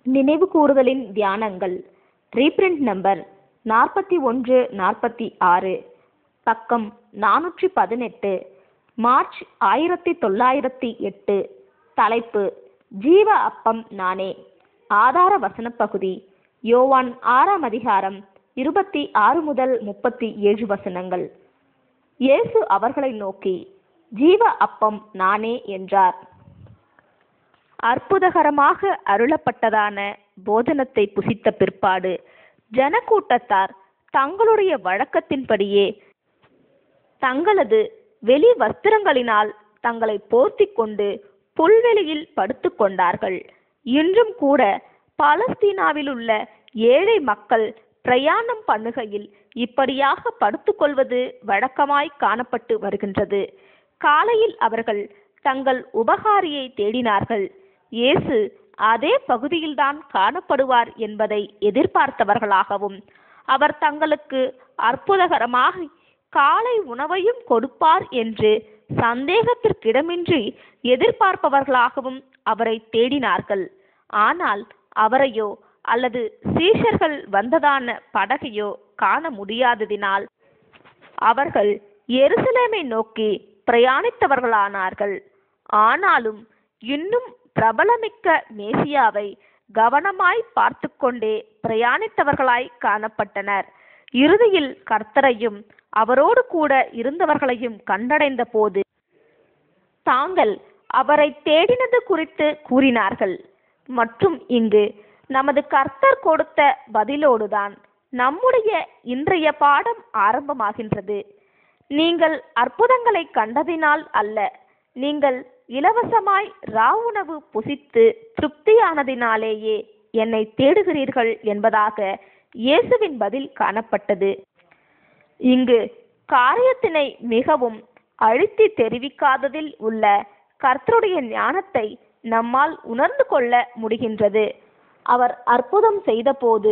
நினைவு கூறுதலின் தியானங்கள் reprint number நாற்பத்தி ஒன்று நாற்பத்தி ஆறு பக்கம் நானூற்றி பதினெட்டு மார்ச் ஆயிரத்தி தொள்ளாயிரத்தி எட்டு தலைப்பு ஜீவ அப்பம் நானே ஆதார வசனப் பகுதி யோவான் ஆறாம் அதிகாரம் இருபத்தி ஆறு முதல் முப்பத்தி ஏழு வசனங்கள் இயேசு அவர்களை நோக்கி ஜீவ அப்பம் நானே என்றார் அற்புதகரமாக அருளப்பட்டதான போஜனத்தை புசித்த பிற்பாடு ஜனக்கூட்டத்தார் தங்களுடைய வழக்கத்தின்படியே தங்களது வெளி வஸ்திரங்களினால் தங்களை போர்த்திக் கொண்டு புல்வெளியில் படுத்துக் கொண்டார்கள் இன்றும் கூட பாலஸ்தீனாவில் உள்ள ஏழை மக்கள் பிரயாணம் பண்ணுகையில் இப்படியாக படுத்துக்கொள்வது வழக்கமாய் காணப்பட்டு வருகின்றது காலையில் அவர்கள் தங்கள் உபகாரியை தேடினார்கள் இயேசு அதே பகுதியில்தான் காணப்படுவார் என்பதை எதிர்பார்த்தவர்களாகவும் அவர் தங்களுக்கு அற்புதகரமாக காலை உணவையும் கொடுப்பார் என்று சந்தேகத்திற்கிடமின்றி எதிர்பார்ப்பவர்களாகவும் அவரை தேடினார்கள் ஆனால் அவரையோ அல்லது சீஷர்கள் வந்ததான படகையோ காண முடியாததினால் அவர்கள் எருசலேமை நோக்கி பிரயாணித்தவர்களானார்கள் ஆனாலும் இன்னும் பிரபலமிக்க மேசியாவை கவனமாய் பார்த்து கொண்டே பிரயாணித்தவர்களாய் காணப்பட்டனர் இறுதியில் கர்த்தரையும் அவரோடு கூட இருந்தவர்களையும் கண்டடைந்த போது தாங்கள் அவரை தேடினது குறித்து கூறினார்கள் மற்றும் இங்கு நமது கர்த்தர் கொடுத்த பதிலோடுதான் நம்முடைய இன்றைய பாடம் ஆரம்பமாகின்றது நீங்கள் அற்புதங்களை கண்டதினால் அல்ல நீங்கள் இலவசமாய் ராவுணவு புசித்து திருப்தியானதினாலேயே என்னை தேடுகிறீர்கள் என்பதாக இயேசுவின் பதில் காணப்பட்டது இங்கு காரியத்தினை மிகவும் அழுத்தி தெரிவிக்காததில் உள்ள கர்த்தருடைய ஞானத்தை நம்மால் உணர்ந்து கொள்ள முடிகின்றது அவர் அற்புதம் செய்தபோது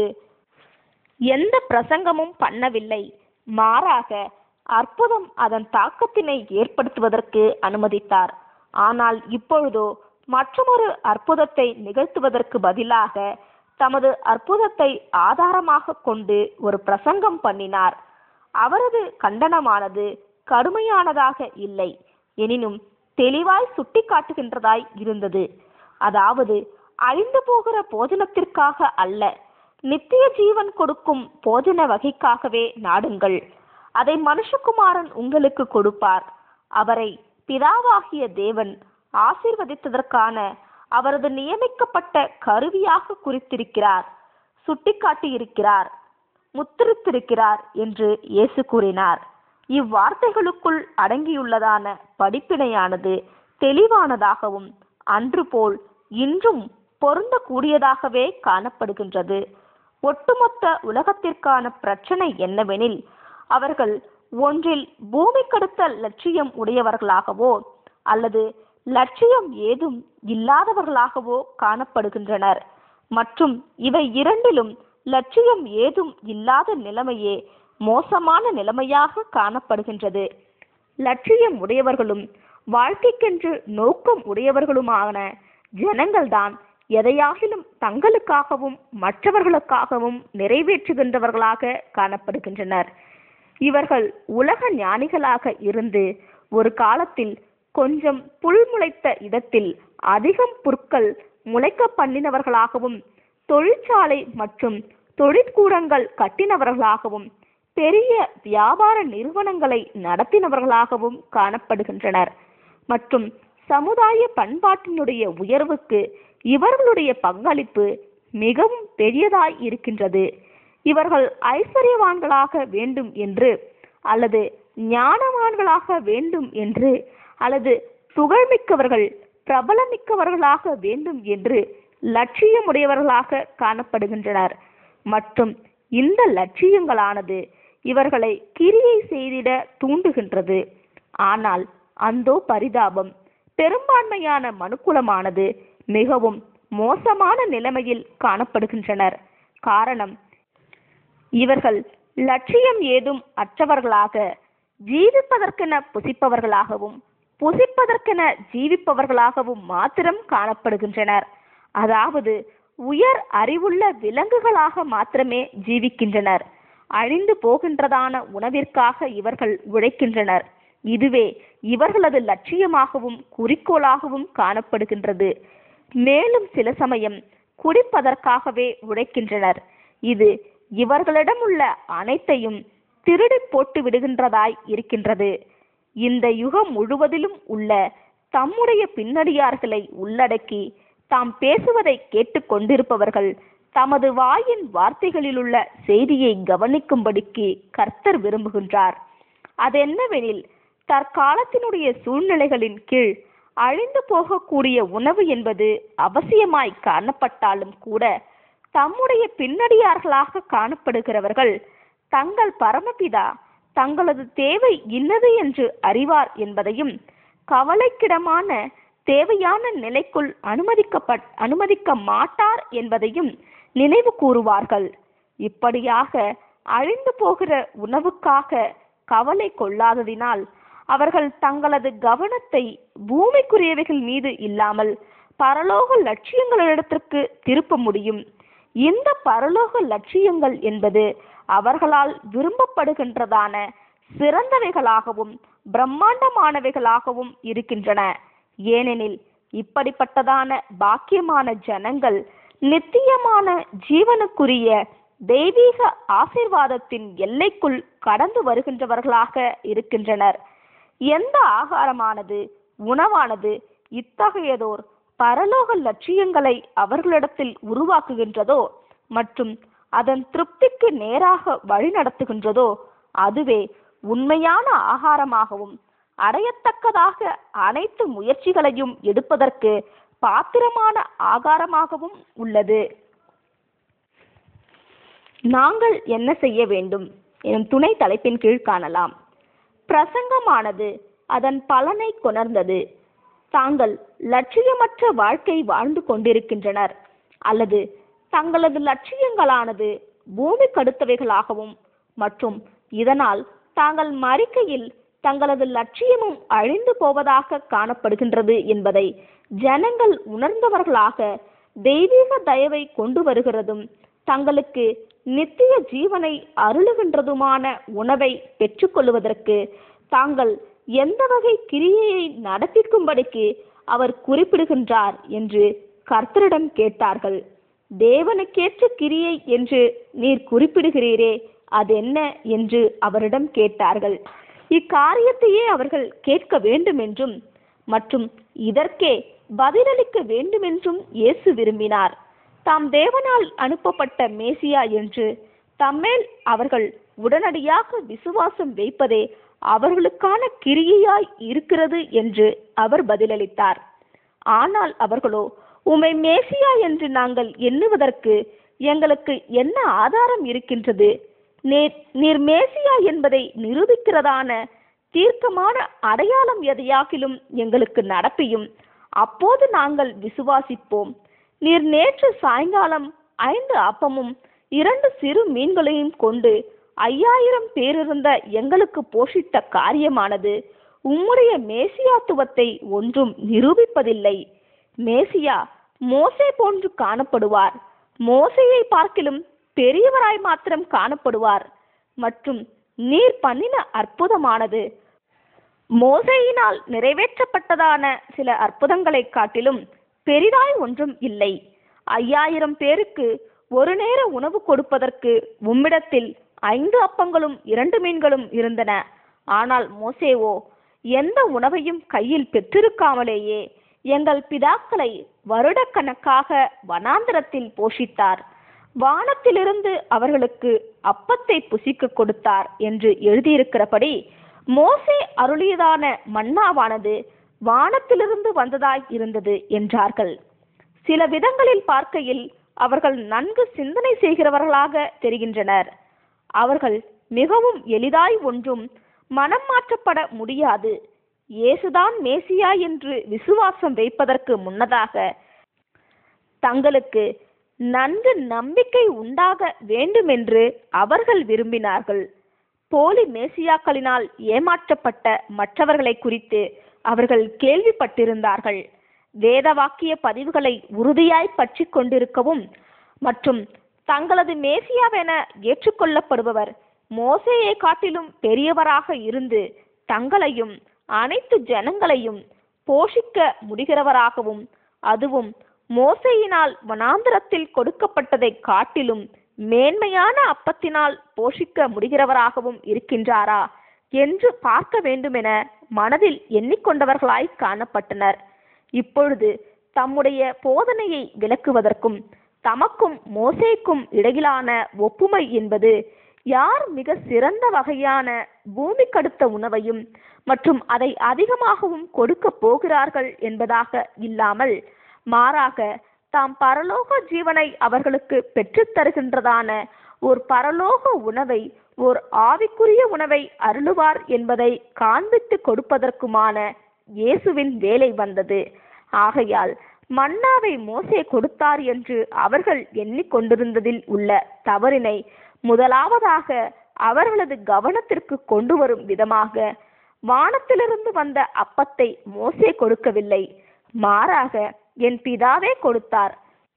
எந்த பிரசங்கமும் பண்ணவில்லை மாறாக அற்புதம் அதன் தாக்கத்தினை ஏற்படுத்துவதற்கு அனுமதித்தார் ஆனால் இப்பொழுதோ மற்றொரு அற்புதத்தை நிகழ்த்துவதற்கு பதிலாக தமது அற்புதத்தை ஆதாரமாக கொண்டு ஒரு பிரசங்கம் பண்ணினார் அவரது கண்டனமானது கடுமையானதாக இல்லை எனினும் தெளிவாய் சுட்டிக்காட்டுகின்றதாய் இருந்தது அதாவது அழிந்து போகிற போஜனத்திற்காக அல்ல நித்திய ஜீவன் கொடுக்கும் போஜன வகைக்காகவே நாடுங்கள் அதை மனுஷகுமாரன் உங்களுக்கு கொடுப்பார் அவரை பிதாவாகிய தேவன் ஆசீர்வதித்ததற்கான அவரது நியமிக்கப்பட்ட கருவியாக குறித்திருக்கிறார் சுட்டிக்காட்டியிருக்கிறார் முத்திரித்திருக்கிறார் என்று இயேசு கூறினார் இவ்வார்த்தைகளுக்குள் அடங்கியுள்ளதான படிப்பினையானது தெளிவானதாகவும் அன்று போல் இன்றும் பொருந்தக்கூடியதாகவே காணப்படுகின்றது ஒட்டுமொத்த உலகத்திற்கான பிரச்சனை என்னவெனில் அவர்கள் ஒன்றில் பூமி கடுத்த லட்சியம் உடையவர்களாகவோ அல்லது லட்சியம் ஏதும் இல்லாதவர்களாகவோ காணப்படுகின்றனர் மற்றும் இவை இரண்டிலும் லட்சியம் ஏதும் இல்லாத நிலைமையே மோசமான நிலைமையாக காணப்படுகின்றது லட்சியம் உடையவர்களும் வாழ்க்கைக்கென்று நோக்கம் உடையவர்களுமான ஜனங்கள்தான் எதையாகிலும் தங்களுக்காகவும் மற்றவர்களுக்காகவும் நிறைவேற்றுகின்றவர்களாக காணப்படுகின்றனர் இவர்கள் உலக ஞானிகளாக இருந்து ஒரு காலத்தில் கொஞ்சம் புல் முளைத்த இடத்தில் அதிகம் புற்கள் முளைக்க பண்ணினவர்களாகவும் தொழிற்சாலை மற்றும் தொழிற்கூடங்கள் கட்டினவர்களாகவும் பெரிய வியாபார நிறுவனங்களை நடத்தினவர்களாகவும் காணப்படுகின்றனர் மற்றும் சமுதாய பண்பாட்டினுடைய உயர்வுக்கு இவர்களுடைய பங்களிப்பு மிகவும் பெரியதாய் இருக்கின்றது இவர்கள் ஐஸ்வர்யவான்களாக வேண்டும் என்று அல்லது ஞானவான்களாக வேண்டும் என்று அல்லது புகழ்மிக்கவர்கள் பிரபலமிக்கவர்களாக வேண்டும் என்று லட்சியமுடையவர்களாக காணப்படுகின்றனர் மற்றும் இந்த லட்சியங்களானது இவர்களை கிரியை செய்திட தூண்டுகின்றது ஆனால் அந்தோ பரிதாபம் பெரும்பான்மையான மனுக்குலமானது மிகவும் மோசமான நிலைமையில் காணப்படுகின்றனர் காரணம் இவர்கள் லட்சியம் ஏதும் அற்றவர்களாக ஜீவிப்பதற்கென புசிப்பவர்களாகவும் புசிப்பதற்கென ஜீவிப்பவர்களாகவும் மாத்திரம் காணப்படுகின்றனர் அதாவது உயர் அறிவுள்ள விலங்குகளாக மாத்திரமே ஜீவிக்கின்றனர் அழிந்து போகின்றதான உணவிற்காக இவர்கள் உழைக்கின்றனர் இதுவே இவர்களது லட்சியமாகவும் குறிக்கோளாகவும் காணப்படுகின்றது மேலும் சில சமயம் குடிப்பதற்காகவே உழைக்கின்றனர் இது இவர்களிடம் உள்ள அனைத்தையும் திருடி போட்டு விடுகின்றதாய் இருக்கின்றது இந்த யுகம் முழுவதிலும் உள்ள தம்முடைய பின்னடியார்களை உள்ளடக்கி தாம் பேசுவதை கேட்டுக் கொண்டிருப்பவர்கள் தமது வாயின் வார்த்தைகளிலுள்ள செய்தியை கவனிக்கும்படிக்கு கர்த்தர் விரும்புகின்றார் அதென்னவெனில் தற்காலத்தினுடைய சூழ்நிலைகளின் கீழ் அழிந்து போகக்கூடிய உணவு என்பது அவசியமாய் காணப்பட்டாலும் கூட தம்முடைய பின்னடியார்களாக காணப்படுகிறவர்கள் தங்கள் பரமபிதா தங்களது தேவை இன்னது என்று அறிவார் என்பதையும் கவலைக்கிடமான தேவையான நிலைக்குள் அனுமதிக்கப்பட் அனுமதிக்க மாட்டார் என்பதையும் நினைவு கூறுவார்கள் இப்படியாக அழிந்து போகிற உணவுக்காக கவலை கொள்ளாததினால் அவர்கள் தங்களது கவனத்தை பூமிக்குரியவைகள் மீது இல்லாமல் பரலோக லட்சியங்களிடத்திற்கு திருப்ப முடியும் இந்த பரலோக லட்சியங்கள் என்பது அவர்களால் விரும்பப்படுகின்றதான சிறந்தவைகளாகவும் பிரம்மாண்டமானவைகளாகவும் இருக்கின்றன ஏனெனில் இப்படிப்பட்டதான பாக்கியமான ஜனங்கள் நித்தியமான ஜீவனுக்குரிய தெய்வீக ஆசீர்வாதத்தின் எல்லைக்குள் கடந்து வருகின்றவர்களாக இருக்கின்றனர் எந்த ஆகாரமானது உணவானது இத்தகையதோர் பரலோக லட்சியங்களை அவர்களிடத்தில் உருவாக்குகின்றதோ மற்றும் அதன் திருப்திக்கு நேராக வழிநடத்துகின்றதோ அதுவே உண்மையான ஆகாரமாகவும் அடையத்தக்கதாக அனைத்து முயற்சிகளையும் எடுப்பதற்கு பாத்திரமான ஆகாரமாகவும் உள்ளது நாங்கள் என்ன செய்ய வேண்டும் எனும் துணை தலைப்பின் கீழ் காணலாம் பிரசங்கமானது அதன் பலனை கொணர்ந்தது தாங்கள் லட்சியமற்ற வாழ்க்கை வாழ்ந்து கொண்டிருக்கின்றனர் அல்லது தங்களது லட்சியங்களானது பூமி கடுத்தவைகளாகவும் மற்றும் இதனால் தாங்கள் மறிக்கையில் தங்களது லட்சியமும் அழிந்து போவதாக காணப்படுகின்றது என்பதை ஜனங்கள் உணர்ந்தவர்களாக தெய்வீக தயவை கொண்டு வருகிறதும் தங்களுக்கு நித்திய ஜீவனை அருளுகின்றதுமான உணவை பெற்றுக்கொள்வதற்கு தாங்கள் எந்த வகை கிரியையை நடப்பிக்கும்படிக்கு அவர் குறிப்பிடுகின்றார் என்று கர்த்தரிடம் கேட்டார்கள் தேவனுக்கேற்ற கிரியை என்று நீர் குறிப்பிடுகிறீரே அதென்ன என்று அவரிடம் கேட்டார்கள் இக்காரியத்தையே அவர்கள் கேட்க வேண்டும் என்றும் மற்றும் இதற்கே பதிலளிக்க வேண்டுமென்றும் இயேசு விரும்பினார் தாம் தேவனால் அனுப்பப்பட்ட மேசியா என்று தம்மேல் அவர்கள் உடனடியாக விசுவாசம் வைப்பதே அவர்களுக்கான கிரியையாய் இருக்கிறது என்று அவர் பதிலளித்தார் ஆனால் அவர்களோ உமை மேசியா என்று நாங்கள் எண்ணுவதற்கு எங்களுக்கு என்ன ஆதாரம் இருக்கின்றது நீர் நீர் மேசியா என்பதை நிரூபிக்கிறதான தீர்க்கமான அடையாளம் எதையாகிலும் எங்களுக்கு நடப்பியும் அப்போது நாங்கள் விசுவாசிப்போம் நீர் நேற்று சாயங்காலம் ஐந்து அப்பமும் இரண்டு சிறு மீன்களையும் கொண்டு ஐயாயிரம் பேரிருந்த எங்களுக்கு போஷித்த காரியமானது உம்முடைய மேசியாத்துவத்தை ஒன்றும் நிரூபிப்பதில்லை மேசியா மோசே போன்று காணப்படுவார் மோசையை பார்க்கிலும் பெரியவராய் மாத்திரம் காணப்படுவார் மற்றும் நீர் பண்ணின அற்புதமானது மோசையினால் நிறைவேற்றப்பட்டதான சில அற்புதங்களைக் காட்டிலும் பெரிதாய் ஒன்றும் இல்லை ஐயாயிரம் பேருக்கு ஒரு நேர உணவு கொடுப்பதற்கு உம்மிடத்தில் ஐந்து அப்பங்களும் இரண்டு மீன்களும் இருந்தன ஆனால் மோசேவோ எந்த உணவையும் கையில் பெற்றிருக்காமலேயே எங்கள் பிதாக்களை வருடக்கணக்காக வனாந்தரத்தில் போஷித்தார் வானத்திலிருந்து அவர்களுக்கு அப்பத்தை புசிக்க கொடுத்தார் என்று எழுதியிருக்கிறபடி மோசே அருளியதான மன்னாவானது வானத்திலிருந்து வந்ததாய் இருந்தது என்றார்கள் சில விதங்களில் பார்க்கையில் அவர்கள் நன்கு சிந்தனை செய்கிறவர்களாக தெரிகின்றனர் அவர்கள் மிகவும் எளிதாய் ஒன்றும் மனம் மாற்றப்பட முடியாது இயேசுதான் மேசியா என்று விசுவாசம் வைப்பதற்கு முன்னதாக தங்களுக்கு நன்கு நம்பிக்கை உண்டாக வேண்டுமென்று அவர்கள் விரும்பினார்கள் போலி மேசியாக்களினால் ஏமாற்றப்பட்ட மற்றவர்களை குறித்து அவர்கள் கேள்விப்பட்டிருந்தார்கள் வேதவாக்கிய பதிவுகளை உறுதியாய் பற்றி கொண்டிருக்கவும் மற்றும் தங்களது மேசியாவென ஏற்றுக்கொள்ளப்படுபவர் மோசேயை காட்டிலும் பெரியவராக இருந்து தங்களையும் அனைத்து ஜனங்களையும் போஷிக்க முடிகிறவராகவும் அதுவும் மோசையினால் வனாந்திரத்தில் கொடுக்கப்பட்டதை காட்டிலும் மேன்மையான அப்பத்தினால் போஷிக்க முடிகிறவராகவும் இருக்கின்றாரா என்று பார்க்க வேண்டுமென மனதில் எண்ணிக்கொண்டவர்களாய் காணப்பட்டனர் இப்பொழுது தம்முடைய போதனையை விளக்குவதற்கும் தமக்கும் மோசேக்கும் இடையிலான ஒப்புமை என்பது யார் மிக சிறந்த வகையான பூமிக்கடுத்த உணவையும் மற்றும் அதை அதிகமாகவும் கொடுக்க போகிறார்கள் என்பதாக இல்லாமல் மாறாக தாம் பரலோக ஜீவனை அவர்களுக்கு பெற்றுத் தருகின்றதான ஒரு பரலோக உணவை ஓர் ஆவிக்குரிய உணவை அருளுவார் என்பதை காண்பித்து கொடுப்பதற்குமான இயேசுவின் வேலை வந்தது ஆகையால் மன்னாவை மோசே கொடுத்தார் என்று அவர்கள் எண்ணிக்கொண்டிருந்ததில் உள்ள தவறினை முதலாவதாக அவர்களது கவனத்திற்கு கொண்டு வரும் விதமாக வானத்திலிருந்து வந்த அப்பத்தை மோசே கொடுக்கவில்லை மாறாக என் பிதாவே கொடுத்தார்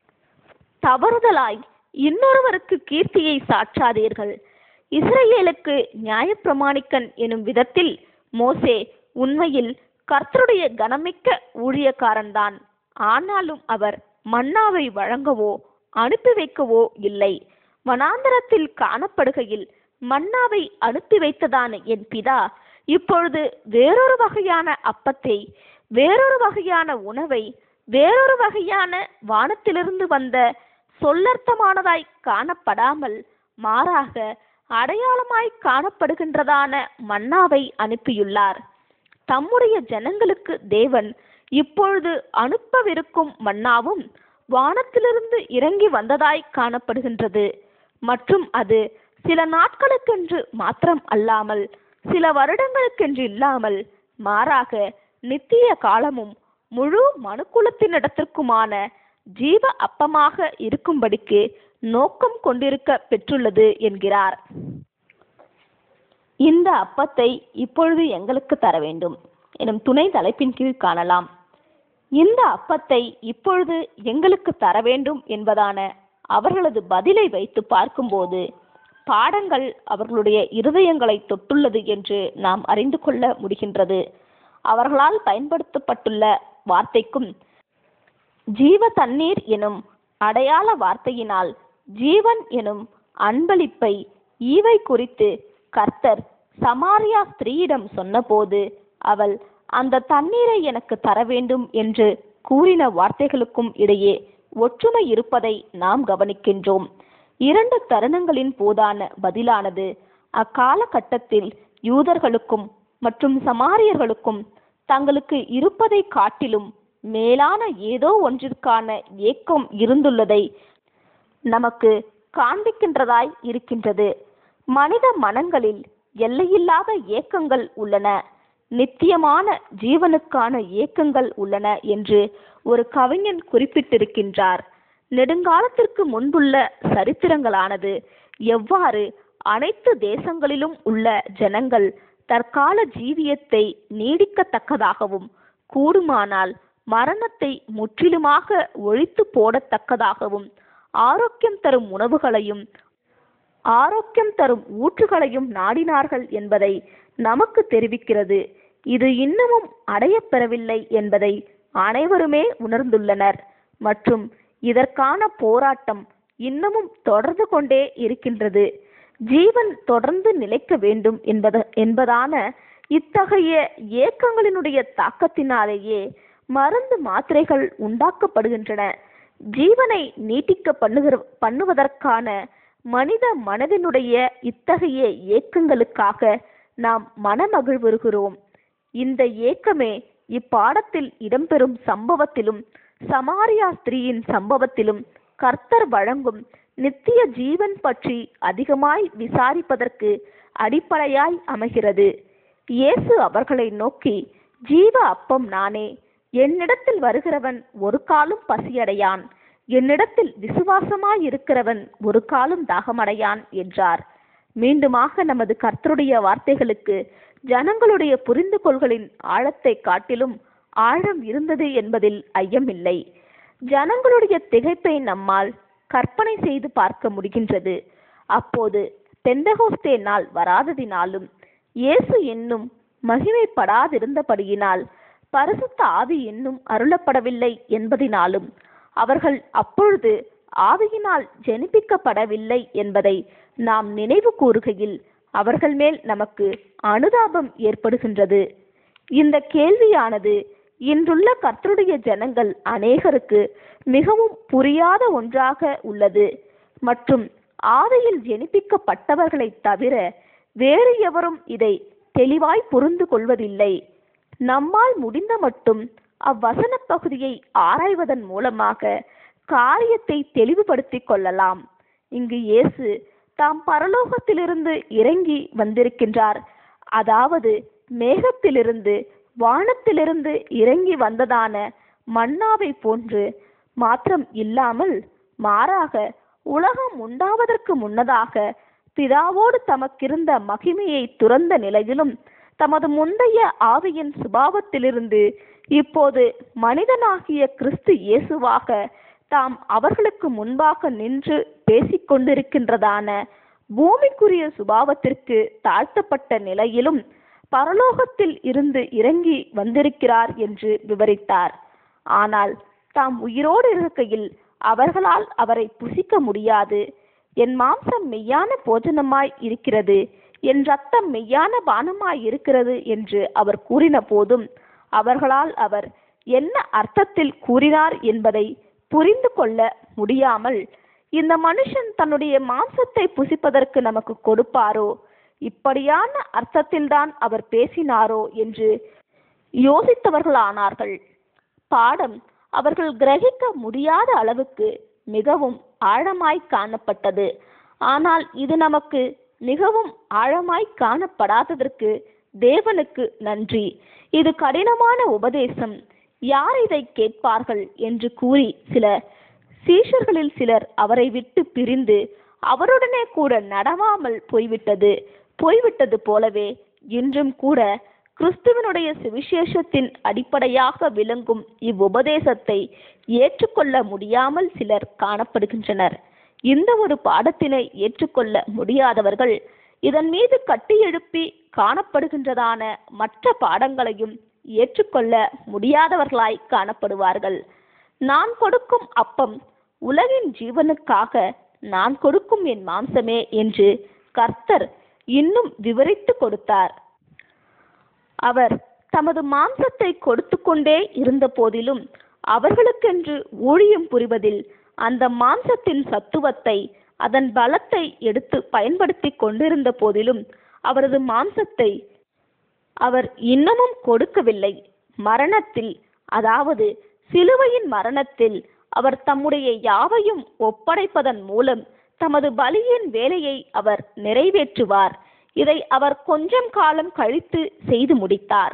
தவறுதலாய் இன்னொருவருக்கு கீர்த்தியை சாற்றாதீர்கள் இஸ்ரேலுக்கு நியாயப்பிரமாணிக்கன் எனும் விதத்தில் மோசே உண்மையில் கர்த்தருடைய கனமிக்க ஊழியக்காரன்தான் ஆனாலும் அவர் மன்னாவை வழங்கவோ அனுப்பி வைக்கவோ இல்லை வனாந்தரத்தில் காணப்படுகையில் மன்னாவை அனுப்பி வைத்ததான என் பிதா இப்பொழுது வேறொரு வகையான அப்பத்தை வேறொரு வகையான உணவை வேறொரு வகையான வானத்திலிருந்து வந்த சொல்லர்த்தமானதாய் காணப்படாமல் மாறாக அடையாளமாய் காணப்படுகின்றதான மன்னாவை அனுப்பியுள்ளார் தம்முடைய ஜனங்களுக்கு தேவன் இப்பொழுது அனுப்பவிருக்கும் மன்னாவும் வானத்திலிருந்து இறங்கி வந்ததாய் காணப்படுகின்றது மற்றும் அது சில நாட்களுக்கென்று மாத்திரம் அல்லாமல் சில வருடங்களுக்கென்று இல்லாமல் மாறாக நித்திய காலமும் முழு மனுக்குலத்தினிடத்திற்குமான ஜீவ அப்பமாக இருக்கும்படிக்கு நோக்கம் கொண்டிருக்க பெற்றுள்ளது என்கிறார் இந்த அப்பத்தை இப்பொழுது எங்களுக்கு தர வேண்டும் எனும் துணை தலைப்பின் கீழ் காணலாம் இந்த அப்பத்தை இப்பொழுது எங்களுக்கு தர வேண்டும் என்பதான அவர்களது பதிலை வைத்து பார்க்கும்போது பாடங்கள் அவர்களுடைய இருதயங்களை தொட்டுள்ளது என்று நாம் அறிந்து கொள்ள முடிகின்றது அவர்களால் பயன்படுத்தப்பட்டுள்ள வார்த்தைக்கும் ஜீவ தண்ணீர் எனும் அடையாள வார்த்தையினால் ஜீவன் எனும் அன்பளிப்பை ஈவை குறித்து கர்த்தர் சமாரியா ஸ்திரீயிடம் சொன்னபோது அவள் அந்த தண்ணீரை எனக்கு தர வேண்டும் என்று கூறின வார்த்தைகளுக்கும் இடையே ஒற்றுமை இருப்பதை நாம் கவனிக்கின்றோம் இரண்டு தருணங்களின் போதான பதிலானது அக்காலகட்டத்தில் யூதர்களுக்கும் மற்றும் சமாரியர்களுக்கும் தங்களுக்கு இருப்பதை காட்டிலும் மேலான ஏதோ ஒன்றிற்கான ஏக்கம் இருந்துள்ளதை நமக்கு காண்பிக்கின்றதாய் இருக்கின்றது மனித மனங்களில் எல்லையில்லாத ஏக்கங்கள் உள்ளன நித்தியமான ஜீவனுக்கான ஏக்கங்கள் உள்ளன என்று ஒரு கவிஞன் குறிப்பிட்டிருக்கின்றார் நெடுங்காலத்திற்கு முன்புள்ள சரித்திரங்களானது எவ்வாறு அனைத்து தேசங்களிலும் உள்ள ஜனங்கள் தற்கால ஜீவியத்தை நீடிக்கத்தக்கதாகவும் கூடுமானால் மரணத்தை முற்றிலுமாக ஒழித்து போடத்தக்கதாகவும் ஆரோக்கியம் தரும் உணவுகளையும் ஆரோக்கியம் தரும் ஊற்றுகளையும் நாடினார்கள் என்பதை நமக்கு தெரிவிக்கிறது இது இன்னமும் அடையப்பெறவில்லை என்பதை அனைவருமே உணர்ந்துள்ளனர் மற்றும் இதற்கான போராட்டம் இன்னமும் தொடர்ந்து கொண்டே இருக்கின்றது ஜீவன் தொடர்ந்து நிலைக்க வேண்டும் என்பது என்பதான இத்தகைய ஏக்கங்களினுடைய தாக்கத்தினாலேயே மருந்து மாத்திரைகள் உண்டாக்கப்படுகின்றன ஜீவனை நீட்டிக்க பண்ணுகிற பண்ணுவதற்கான மனித மனதினுடைய இத்தகைய ஏக்கங்களுக்காக நாம் மனமகிழ்வுறுகிறோம் இந்த ஏக்கமே இப்பாடத்தில் இடம்பெறும் சம்பவத்திலும் சமாரியா ஸ்திரீயின் சம்பவத்திலும் கர்த்தர் வழங்கும் நித்திய ஜீவன் பற்றி அதிகமாய் விசாரிப்பதற்கு அடிப்படையாய் அமைகிறது இயேசு அவர்களை நோக்கி ஜீவ அப்பம் நானே என்னிடத்தில் வருகிறவன் ஒரு காலும் பசியடையான் என்னிடத்தில் விசுவாசமாய் இருக்கிறவன் ஒரு காலும் தாகமடையான் என்றார் மீண்டுமாக நமது கர்த்தருடைய வார்த்தைகளுக்கு ஜனங்களுடைய புரிந்து கொள்களின் ஆழத்தை காட்டிலும் ஆழம் இருந்தது என்பதில் ஐயமில்லை ஜனங்களுடைய திகைப்பை நம்மால் கற்பனை செய்து பார்க்க முடிகின்றது அப்போது பெந்தகோஸ்தே நாள் வராததினாலும் இயேசு என்னும் மகிமைப்படாதிருந்தபடியினால் பரிசுத்த ஆவி இன்னும் அருளப்படவில்லை என்பதினாலும் அவர்கள் அப்பொழுது ஆவியினால் ஜெனிப்பிக்கப்படவில்லை என்பதை நாம் நினைவு கூறுகையில் அவர்கள் மேல் நமக்கு அனுதாபம் ஏற்படுகின்றது இந்த கேள்வியானது இன்றுள்ள கர்த்தருடைய ஜனங்கள் அநேகருக்கு மிகவும் புரியாத ஒன்றாக உள்ளது மற்றும் ஆவியில் ஜெனிப்பிக்கப்பட்டவர்களைத் தவிர வேறு எவரும் இதை தெளிவாய் புரிந்து கொள்வதில்லை நம்மால் முடிந்த மட்டும் அவ்வசன பகுதியை ஆராய்வதன் மூலமாக காரியத்தை தெளிவுபடுத்திக் கொள்ளலாம் இங்கு இயேசு தாம் பரலோகத்திலிருந்து இறங்கி வந்திருக்கின்றார் அதாவது மேகத்திலிருந்து வானத்திலிருந்து இறங்கி வந்ததான மன்னாவை போன்று மாத்திரம் இல்லாமல் மாறாக உலகம் உண்டாவதற்கு முன்னதாக பிதாவோடு தமக்கிருந்த மகிமையை துறந்த நிலையிலும் தமது முந்தைய ஆவியின் சுபாவத்திலிருந்து இப்போது மனிதனாகிய கிறிஸ்து இயேசுவாக தாம் அவர்களுக்கு முன்பாக நின்று பேசிக்கொண்டிருக்கின்றதான பூமிக்குரிய சுபாவத்திற்கு தாழ்த்தப்பட்ட நிலையிலும் பரலோகத்தில் இருந்து இறங்கி வந்திருக்கிறார் என்று விவரித்தார் ஆனால் தாம் உயிரோடு இருக்கையில் அவர்களால் அவரை புசிக்க முடியாது என் மாம்சம் மெய்யான போஜனமாய் இருக்கிறது என் ரத்தம் மெய்யான பானமாய் இருக்கிறது என்று அவர் கூறின போதும் அவர்களால் அவர் என்ன அர்த்தத்தில் கூறினார் என்பதை புரிந்து கொள்ள முடியாமல் இந்த மனுஷன் தன்னுடைய மாம்சத்தை புசிப்பதற்கு நமக்கு கொடுப்பாரோ இப்படியான அர்த்தத்தில்தான் அவர் பேசினாரோ என்று யோசித்தவர்களானார்கள் பாடம் அவர்கள் கிரகிக்க முடியாத அளவுக்கு மிகவும் ஆழமாய் காணப்பட்டது ஆனால் இது நமக்கு மிகவும் ஆழமாய் காணப்படாததற்கு தேவனுக்கு நன்றி இது கடினமான உபதேசம் யார் இதை கேட்பார்கள் என்று கூறி சில சீஷர்களில் சிலர் அவரை விட்டு பிரிந்து அவருடனே கூட நடவாமல் போய்விட்டது போய்விட்டது போலவே இன்றும் கூட கிறிஸ்துவனுடைய சுவிசேஷத்தின் அடிப்படையாக விளங்கும் இவ்வுபதேசத்தை ஏற்றுக்கொள்ள முடியாமல் சிலர் காணப்படுகின்றனர் இந்த ஒரு பாடத்தினை ஏற்றுக்கொள்ள முடியாதவர்கள் இதன் மீது கட்டியெழுப்பி காணப்படுகின்றதான மற்ற பாடங்களையும் ஏற்றுக்கொள்ள முடியாதவர்களாய் காணப்படுவார்கள் நான் கொடுக்கும் அப்பம் உலகின் ஜீவனுக்காக நான் கொடுக்கும் என் மாம்சமே என்று கர்த்தர் இன்னும் விவரித்து கொடுத்தார் அவர் தமது மாம்சத்தை கொடுத்து கொண்டே இருந்த போதிலும் அவர்களுக்கென்று ஊழியம் புரிவதில் அந்த மாம்சத்தின் சத்துவத்தை அதன் பலத்தை எடுத்து பயன்படுத்தி கொண்டிருந்த போதிலும் அவரது மாம்சத்தை அவர் இன்னமும் கொடுக்கவில்லை மரணத்தில் அதாவது சிலுவையின் மரணத்தில் அவர் தம்முடைய யாவையும் ஒப்படைப்பதன் மூலம் தமது பலியின் வேலையை அவர் நிறைவேற்றுவார் இதை அவர் கொஞ்சம் காலம் கழித்து செய்து முடித்தார்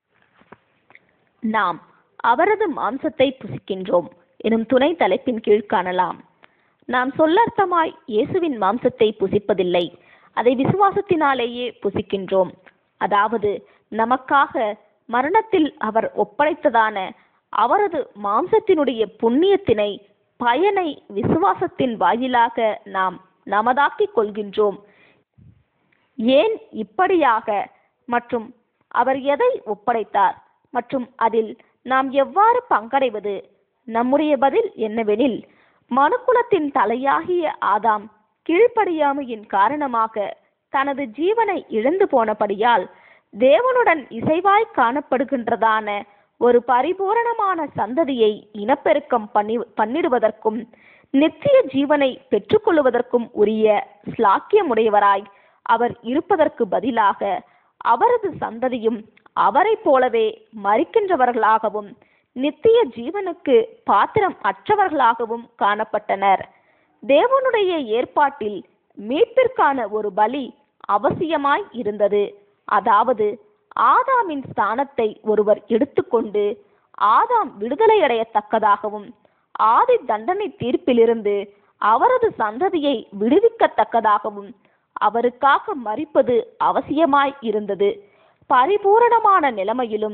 நாம் அவரது மாம்சத்தை புசிக்கின்றோம் எனும் துணை தலைப்பின் கீழ் காணலாம் நாம் சொல்லர்த்தமாய் இயேசுவின் மாம்சத்தை புசிப்பதில்லை அதை விசுவாசத்தினாலேயே புசிக்கின்றோம் அதாவது நமக்காக மரணத்தில் அவர் ஒப்படைத்ததான அவரது மாம்சத்தினுடைய புண்ணியத்தினை பயனை விசுவாசத்தின் வாயிலாக நாம் நமதாக்கிக் கொள்கின்றோம் ஏன் இப்படியாக மற்றும் அவர் எதை ஒப்படைத்தார் மற்றும் அதில் நாம் எவ்வாறு பங்கடைவது நம்முடைய பதில் என்னவெனில் மனுக்குலத்தின் தலையாகிய ஆதாம் கீழ்ப்படியாமையின் காரணமாக தனது ஜீவனை இழந்து போனபடியால் தேவனுடன் இசைவாய் காணப்படுகின்றதான ஒரு பரிபூரணமான சந்ததியை இனப்பெருக்கம் பண்ணி பண்ணிடுவதற்கும் நித்திய ஜீவனை பெற்றுக்கொள்வதற்கும் உரிய ஸ்லாக்கியமுடையவராய் அவர் இருப்பதற்கு பதிலாக அவரது சந்ததியும் அவரைப் போலவே மறிக்கின்றவர்களாகவும் நித்திய ஜீவனுக்கு பாத்திரம் அற்றவர்களாகவும் காணப்பட்டனர் தேவனுடைய ஏற்பாட்டில் மீட்பிற்கான ஒரு பலி அவசியமாய் இருந்தது அதாவது ஆதாமின் ஸ்தானத்தை ஒருவர் எடுத்துக்கொண்டு ஆதாம் விடுதலையடையத்தக்கதாகவும் ஆதி தண்டனை தீர்ப்பிலிருந்து அவரது சந்ததியை விடுவிக்கத்தக்கதாகவும் அவருக்காக மறிப்பது அவசியமாய் இருந்தது பரிபூரணமான நிலைமையிலும்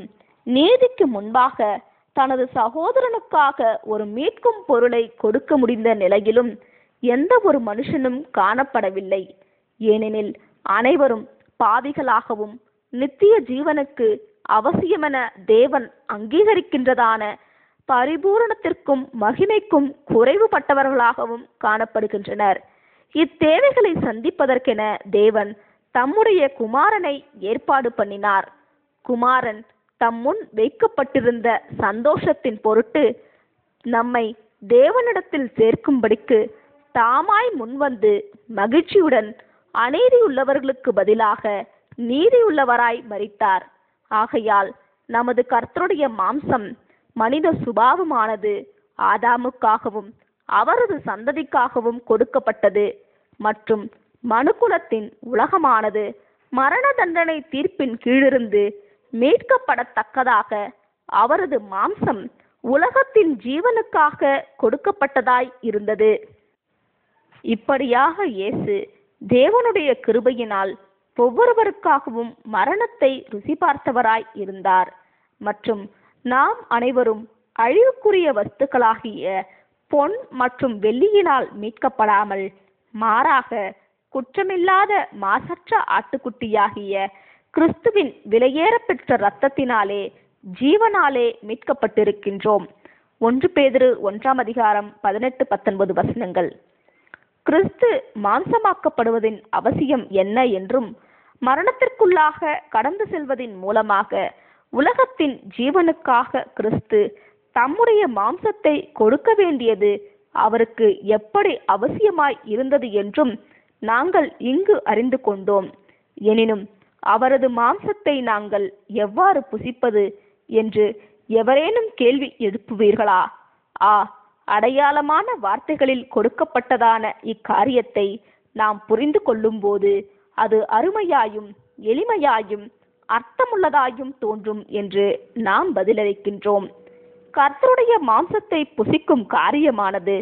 நீதிக்கு முன்பாக தனது சகோதரனுக்காக ஒரு மீட்கும் பொருளை கொடுக்க முடிந்த நிலையிலும் எந்த ஒரு மனுஷனும் காணப்படவில்லை ஏனெனில் அனைவரும் பாவிகளாகவும் நித்திய ஜீவனுக்கு அவசியமென தேவன் அங்கீகரிக்கின்றதான பரிபூரணத்திற்கும் மகிமைக்கும் குறைவுபட்டவர்களாகவும் காணப்படுகின்றனர் இத்தேவைகளை சந்திப்பதற்கென தேவன் தம்முடைய குமாரனை ஏற்பாடு பண்ணினார் குமாரன் தம் முன் வைக்கப்பட்டிருந்த சந்தோஷத்தின் பொருட்டு நம்மை தேவனிடத்தில் சேர்க்கும்படிக்கு தாமாய் முன்வந்து மகிழ்ச்சியுடன் அநீதியுள்ளவர்களுக்கு பதிலாக நீதியுள்ளவராய் மரித்தார் ஆகையால் நமது கர்த்தருடைய மாம்சம் மனித சுபாவமானது ஆதாமுக்காகவும் அவரது சந்ததிக்காகவும் கொடுக்கப்பட்டது மற்றும் மனுக்குலத்தின் உலகமானது மரண தண்டனை தீர்ப்பின் கீழிருந்து மீட்கப்படத்தக்கதாக அவரது மாம்சம் உலகத்தின் ஜீவனுக்காக கொடுக்கப்பட்டதாய் இருந்தது இப்படியாக இயேசு தேவனுடைய கிருபையினால் ஒவ்வொருவருக்காகவும் மரணத்தை ருசி பார்த்தவராய் இருந்தார் மற்றும் நாம் அனைவரும் அழிவுக்குரிய வஸ்துக்களாகிய பொன் மற்றும் வெள்ளியினால் மீட்கப்படாமல் மாறாக குற்றமில்லாத மாசற்ற ஆட்டுக்குட்டியாகிய கிறிஸ்துவின் விலையேறப்பெற்ற இரத்தத்தினாலே ஜீவனாலே மீட்கப்பட்டிருக்கின்றோம் ஒன்று பேதிரு ஒன்றாம் அதிகாரம் பதினெட்டு பத்தொன்பது வசனங்கள் கிறிஸ்து மாம்சமாக்கப்படுவதின் அவசியம் என்ன என்றும் மரணத்திற்குள்ளாக கடந்து செல்வதின் மூலமாக உலகத்தின் ஜீவனுக்காக கிறிஸ்து தம்முடைய மாம்சத்தை கொடுக்க வேண்டியது அவருக்கு எப்படி அவசியமாய் இருந்தது என்றும் நாங்கள் இங்கு அறிந்து கொண்டோம் எனினும் அவரது மாம்சத்தை நாங்கள் எவ்வாறு புசிப்பது என்று எவரேனும் கேள்வி எழுப்புவீர்களா ஆ அடையாளமான வார்த்தைகளில் கொடுக்கப்பட்டதான இக்காரியத்தை நாம் புரிந்து கொள்ளும்போது அது அருமையாயும் எளிமையாயும் அர்த்தமுள்ளதாயும் தோன்றும் என்று நாம் பதிலளிக்கின்றோம் கர்த்தருடைய மாம்சத்தை புசிக்கும் காரியமானது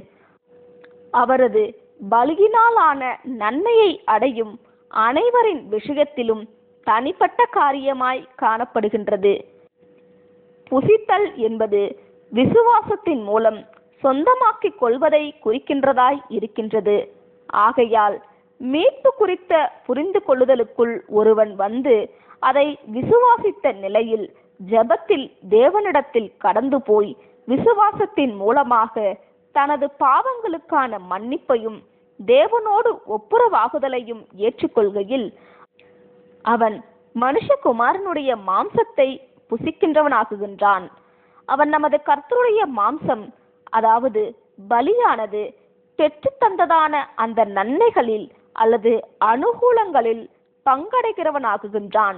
அவரது பலியினாலான நன்மையை அடையும் அனைவரின் விஷயத்திலும் தனிப்பட்ட காரியமாய் காணப்படுகின்றது புசித்தல் என்பது விசுவாசத்தின் மூலம் சொந்தமாக்கிக் கொள்வதை குறிக்கின்றதாய் இருக்கின்றது ஆகையால் மீட்பு குறித்த புரிந்து கொள்ளுதலுக்குள் ஒருவன் வந்து அதை விசுவாசித்த நிலையில் ஜெபத்தில் தேவனிடத்தில் கடந்து போய் விசுவாசத்தின் மூலமாக தனது பாவங்களுக்கான மன்னிப்பையும் தேவனோடு ஒப்புரவாகுதலையும் ஏற்றுக்கொள்கையில் அவன் மனுஷகுமாரனுடைய மாம்சத்தை புசிக்கின்றவனாகுகின்றான் அவன் நமது கர்த்தருடைய மாம்சம் அதாவது பலியானது பெற்று தந்ததான அந்த நன்மைகளில் அல்லது அனுகூலங்களில் பங்கடைகிறவனாகுகின்றான்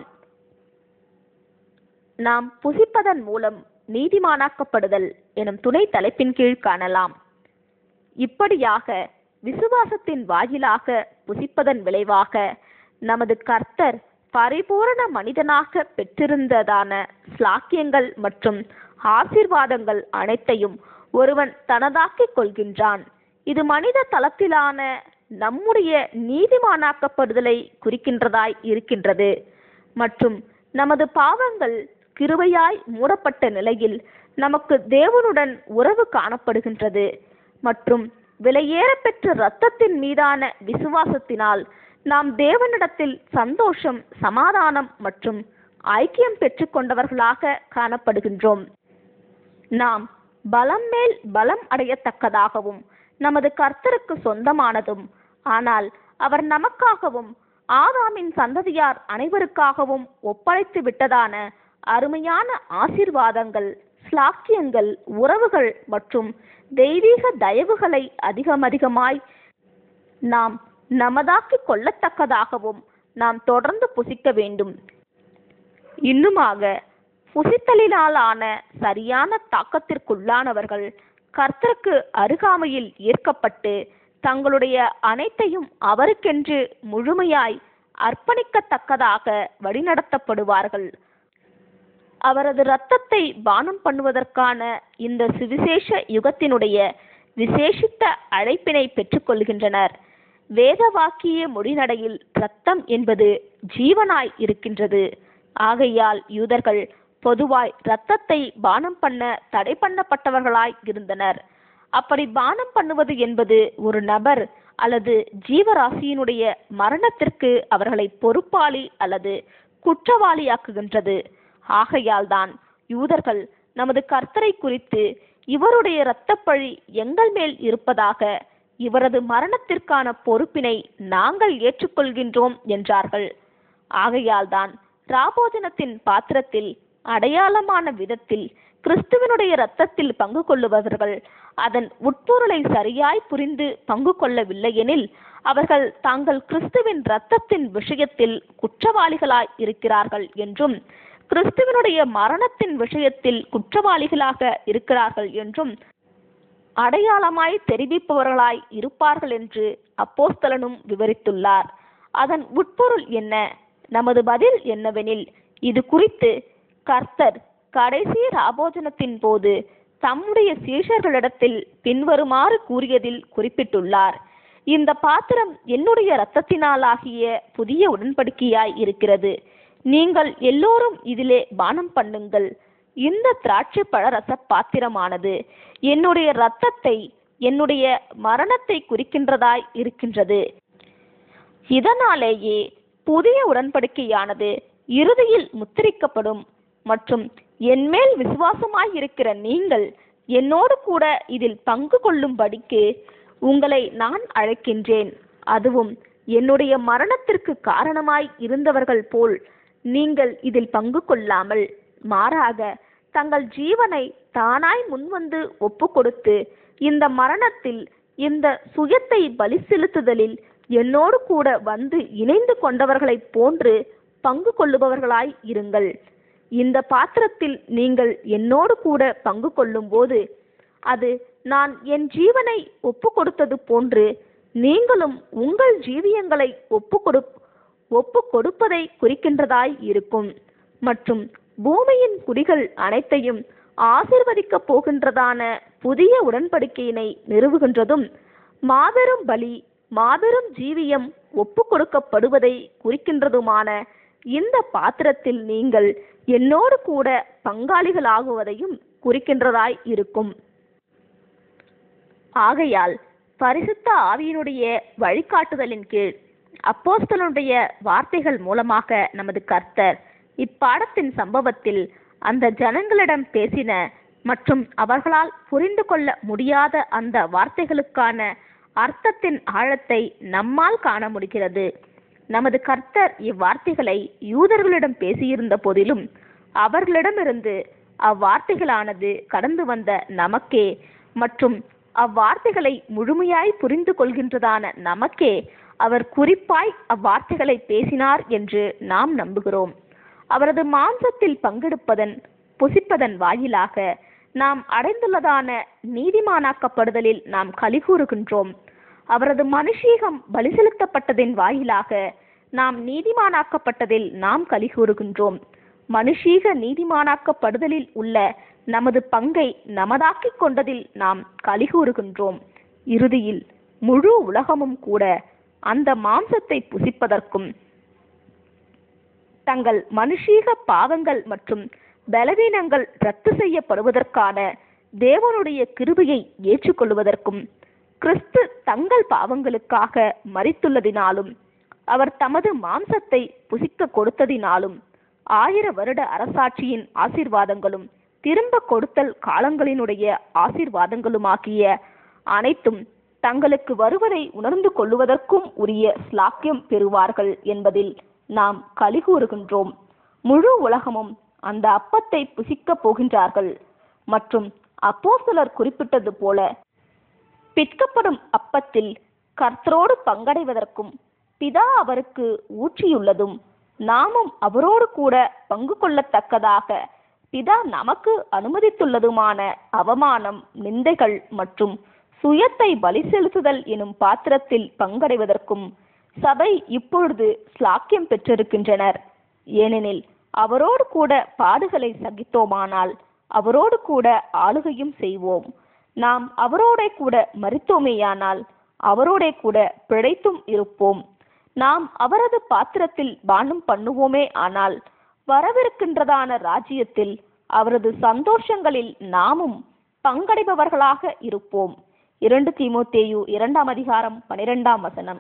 நாம் புசிப்பதன் மூலம் நீதிமானாக்கப்படுதல் எனும் துணை தலைப்பின் கீழ் காணலாம் இப்படியாக விசுவாசத்தின் வாயிலாக புசிப்பதன் விளைவாக நமது கர்த்தர் பரிபூரண மனிதனாக பெற்றிருந்ததான ஸ்லாக்கியங்கள் மற்றும் ஆசீர்வாதங்கள் அனைத்தையும் ஒருவன் தனதாக்கிக் கொள்கின்றான் இது மனித தளத்திலான நம்முடைய நீதிமானாக்கப்படுதலை குறிக்கின்றதாய் இருக்கின்றது மற்றும் நமது பாவங்கள் கிருபையாய் மூடப்பட்ட நிலையில் நமக்கு தேவனுடன் உறவு காணப்படுகின்றது மற்றும் விலையேறப்பெற்ற இரத்தத்தின் மீதான விசுவாசத்தினால் நாம் தேவனிடத்தில் சந்தோஷம் சமாதானம் மற்றும் ஐக்கியம் பெற்றுக்கொண்டவர்களாக காணப்படுகின்றோம் நாம் பலம் மேல் பலம் அடையத்தக்கதாகவும் நமது கர்த்தருக்கு சொந்தமானதும் ஆனால் அவர் நமக்காகவும் ஆதாமின் சந்ததியார் அனைவருக்காகவும் ஒப்படைத்து விட்டதான அருமையான ஆசீர்வாதங்கள் ஸ்லாக்கியங்கள் உறவுகள் மற்றும் தெய்வீக தயவுகளை அதிகமதிகமாய் நாம் நமதாக்கிக் கொள்ளத்தக்கதாகவும் நாம் தொடர்ந்து புசிக்க வேண்டும் இன்னுமாக புசித்தலினாலான சரியான தாக்கத்திற்குள்ளானவர்கள் கர்த்தருக்கு அருகாமையில் ஈர்க்கப்பட்டு தங்களுடைய அனைத்தையும் அவருக்கென்று முழுமையாய் அர்ப்பணிக்கத்தக்கதாக வழிநடத்தப்படுவார்கள் அவரது இரத்தத்தை பானம் பண்ணுவதற்கான இந்த சுவிசேஷ யுகத்தினுடைய விசேஷித்த அழைப்பினை பெற்றுக்கொள்கின்றனர் வேத வாக்கிய முடிநடையில் இரத்தம் என்பது ஜீவனாய் இருக்கின்றது ஆகையால் யூதர்கள் பொதுவாய் இரத்தத்தை பானம் பண்ண தடை பண்ணப்பட்டவர்களாய் இருந்தனர் அப்படி பானம் பண்ணுவது என்பது ஒரு நபர் அல்லது ஜீவராசியினுடைய மரணத்திற்கு அவர்களை பொறுப்பாளி அல்லது குற்றவாளியாக்குகின்றது ஆகையால்தான் யூதர்கள் நமது கர்த்தரை குறித்து இவருடைய இரத்தப்பழி எங்கள் மேல் இருப்பதாக இவரது மரணத்திற்கான பொறுப்பினை நாங்கள் ஏற்றுக்கொள்கின்றோம் என்றார்கள் ஆகையால்தான் ராபோஜனத்தின் பாத்திரத்தில் அடையாளமான விதத்தில் கிறிஸ்துவனுடைய இரத்தத்தில் பங்கு கொள்ளுபவர்கள் அதன் உட்பொருளை சரியாய் புரிந்து பங்கு கொள்ளவில்லை எனில் அவர்கள் தாங்கள் கிறிஸ்துவின் இரத்தத்தின் விஷயத்தில் குற்றவாளிகளாய் இருக்கிறார்கள் என்றும் கிறிஸ்துவனுடைய மரணத்தின் விஷயத்தில் குற்றவாளிகளாக இருக்கிறார்கள் என்றும் அடையாளமாய் தெரிவிப்பவர்களாய் இருப்பார்கள் என்று அப்போஸ்தலனும் விவரித்துள்ளார் அதன் உட்பொருள் என்ன நமது பதில் என்னவெனில் இது குறித்து கர்த்தர் கடைசி ராபோஜனத்தின் போது தம்முடைய சீஷர்களிடத்தில் பின்வருமாறு கூறியதில் குறிப்பிட்டுள்ளார் இந்த பாத்திரம் என்னுடைய இரத்தத்தினாலாகிய புதிய உடன்படிக்கையாய் இருக்கிறது நீங்கள் எல்லோரும் இதிலே பானம் பண்ணுங்கள் இந்த திராட்சை பழ ரச பாத்திரமானது என்னுடைய இரத்தத்தை என்னுடைய மரணத்தை குறிக்கின்றதாய் இருக்கின்றது இதனாலேயே புதிய உடன்படிக்கையானது இறுதியில் முத்திரிக்கப்படும் மற்றும் என்மேல் விசுவாசமாய் இருக்கிற நீங்கள் என்னோடு கூட இதில் பங்கு கொள்ளும்படிக்கு உங்களை நான் அழைக்கின்றேன் அதுவும் என்னுடைய மரணத்திற்கு காரணமாய் இருந்தவர்கள் போல் நீங்கள் இதில் பங்கு கொள்ளாமல் மாறாக தங்கள் ஜீவனை தானாய் முன்வந்து ஒப்பு கொடுத்து இந்த மரணத்தில் இந்த சுயத்தை பலி செலுத்துதலில் என்னோடு கூட வந்து இணைந்து கொண்டவர்களைப் போன்று பங்கு கொள்ளுபவர்களாய் இருங்கள் இந்த பாத்திரத்தில் நீங்கள் என்னோடு கூட பங்கு கொள்ளும்போது அது நான் என் ஜீவனை ஒப்பு கொடுத்தது போன்று நீங்களும் உங்கள் ஜீவியங்களை ஒப்பு கொடு ஒப்பு கொடுப்பதை குறிக்கின்றதாய் இருக்கும் மற்றும் பூமியின் குடிகள் அனைத்தையும் ஆசிர்வதிக்கப் போகின்றதான புதிய உடன்படிக்கையினை நிறுவுகின்றதும் மாபெரும் பலி மாபெரும் ஜீவியம் ஒப்பு கொடுக்கப்படுவதை குறிக்கின்றதுமான இந்த பாத்திரத்தில் நீங்கள் என்னோடு கூட பங்காளிகளாகுவதையும் குறிக்கின்றதாய் இருக்கும் ஆகையால் பரிசுத்த ஆவியினுடைய வழிகாட்டுதலின் கீழ் அப்போஸ்தலனுடைய வார்த்தைகள் மூலமாக நமது கர்த்தர் இப்பாடத்தின் சம்பவத்தில் அந்த ஜனங்களிடம் பேசின மற்றும் அவர்களால் புரிந்து கொள்ள முடியாத அந்த வார்த்தைகளுக்கான அர்த்தத்தின் ஆழத்தை நம்மால் காண முடிகிறது நமது கர்த்தர் இவ்வார்த்தைகளை யூதர்களிடம் பேசியிருந்த போதிலும் அவர்களிடமிருந்து அவ்வார்த்தைகளானது கடந்து வந்த நமக்கே மற்றும் அவ்வார்த்தைகளை முழுமையாய் புரிந்து கொள்கின்றதான நமக்கே அவர் குறிப்பாய் அவ்வார்த்தைகளை பேசினார் என்று நாம் நம்புகிறோம் அவரது மாம்சத்தில் பங்கெடுப்பதன் புசிப்பதன் வாயிலாக நாம் அடைந்துள்ளதான நீதிமானாக்கப்படுதலில் நாம் கலிகூறுகின்றோம் அவரது மனுஷீகம் பலி செலுத்தப்பட்டதின் வாயிலாக நாம் நீதிமானாக்கப்பட்டதில் நாம் கலிகூறுகின்றோம் மனுஷீக நீதிமானாக்கப்படுதலில் உள்ள நமது பங்கை நமதாக்கிக் கொண்டதில் நாம் கலிகூறுகின்றோம் இறுதியில் முழு உலகமும் கூட அந்த மாம்சத்தை புசிப்பதற்கும் தங்கள் மனுஷீக பாவங்கள் மற்றும் பலவீனங்கள் ரத்து செய்யப்படுவதற்கான தேவனுடைய கிருபையை ஏற்றுக்கொள்வதற்கும் கிறிஸ்து தங்கள் பாவங்களுக்காக மரித்துள்ளதினாலும் அவர் தமது மாம்சத்தை புசிக்க கொடுத்ததினாலும் ஆயிர வருட அரசாட்சியின் ஆசீர்வாதங்களும் திரும்ப கொடுத்தல் காலங்களினுடைய ஆசீர்வாதங்களுமாகிய அனைத்தும் தங்களுக்கு வருவதை உணர்ந்து கொள்ளுவதற்கும் உரிய ஸ்லாக்கியம் பெறுவார்கள் என்பதில் நாம் கலிகூறுகின்றோம் முழு உலகமும் அந்த அப்பத்தை புசிக்கப் போகின்றார்கள் மற்றும் அப்போஸ்தலர் குறிப்பிட்டது போல பிற்கப்படும் அப்பத்தில் கர்த்தரோடு பங்கடைவதற்கும் பிதா அவருக்கு ஊற்றியுள்ளதும் நாமும் அவரோடு கூட பங்கு கொள்ளத்தக்கதாக பிதா நமக்கு அனுமதித்துள்ளதுமான அவமானம் நிந்தைகள் மற்றும் சுயத்தை பலி செலுத்துதல் எனும் பாத்திரத்தில் பங்கடைவதற்கும் சபை இப்பொழுது ஸ்லாக்கியம் பெற்றிருக்கின்றனர் ஏனெனில் அவரோடு கூட பாடுகளை சகித்தோமானால் அவரோடு கூட ஆளுகையும் செய்வோம் நாம் அவரோடே கூட மறித்தோமேயானால் அவரோடே கூட பிழைத்தும் இருப்போம் நாம் அவரது பாத்திரத்தில் பானம் பண்ணுவோமே ஆனால் வரவிருக்கின்றதான ராஜ்யத்தில் அவரது சந்தோஷங்களில் நாமும் பங்கடைபவர்களாக இருப்போம் இரண்டு தீமோத்தேயு இரண்டாம் அதிகாரம் பனிரெண்டாம் வசனம்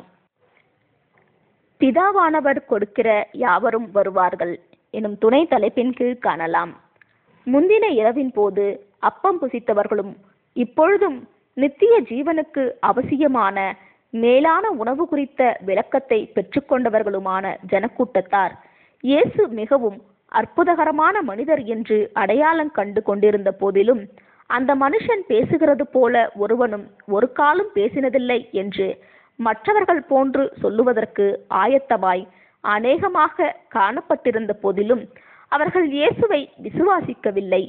பிதாவானவர் கொடுக்கிற யாவரும் வருவார்கள் எனும் துணை தலைப்பின் கீழ் காணலாம் முந்தின இரவின் போது அப்பம் புசித்தவர்களும் இப்பொழுதும் நித்திய ஜீவனுக்கு அவசியமான மேலான உணவு குறித்த விளக்கத்தை பெற்றுக்கொண்டவர்களுமான ஜனக்கூட்டத்தார் இயேசு மிகவும் அற்புதகரமான மனிதர் என்று அடையாளம் கண்டு கொண்டிருந்த போதிலும் அந்த மனுஷன் பேசுகிறது போல ஒருவனும் ஒரு காலம் பேசினதில்லை என்று மற்றவர்கள் போன்று சொல்லுவதற்கு ஆயத்தமாய் அநேகமாக காணப்பட்டிருந்த போதிலும் அவர்கள் இயேசுவை விசுவாசிக்கவில்லை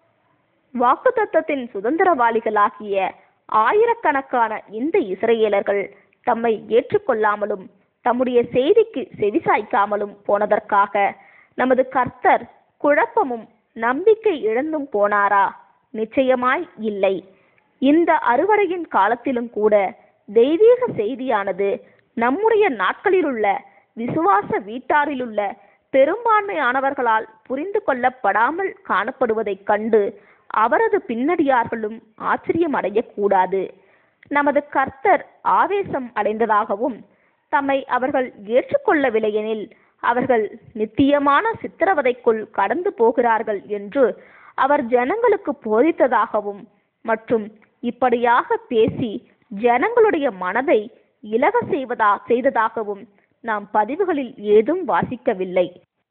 வாக்குத்தத்தத்தின் சுதந்திரவாளிகளாகிய ஆயிரக்கணக்கான இந்த இஸ்ரேலர்கள் தம்மை ஏற்றுக்கொள்ளாமலும் தம்முடைய செய்திக்கு செவிசாய்க்காமலும் போனதற்காக நமது கர்த்தர் குழப்பமும் நம்பிக்கை இழந்தும் போனாரா நிச்சயமாய் இல்லை இந்த அறுவடையின் காலத்திலும் கூட தெய்வீக செய்தியானது நம்முடைய நாட்களிலுள்ள விசுவாச வீட்டாரிலுள்ள பெரும்பான்மையானவர்களால் புரிந்து கொள்ளப்படாமல் காணப்படுவதைக் கண்டு அவரது பின்னடியார்களும் ஆச்சரியம் அடையக்கூடாது நமது கர்த்தர் ஆவேசம் அடைந்ததாகவும் தம்மை அவர்கள் ஏற்றுக்கொள்ளவில்லையெனில் அவர்கள் நித்தியமான சித்திரவதைக்குள் கடந்து போகிறார்கள் என்று அவர் ஜனங்களுக்கு போதித்ததாகவும் மற்றும் இப்படியாக பேசி ஜனங்களுடைய மனதை இலக செய்வதா செய்ததாகவும் நாம் பதிவுகளில் ஏதும் வாசிக்கவில்லை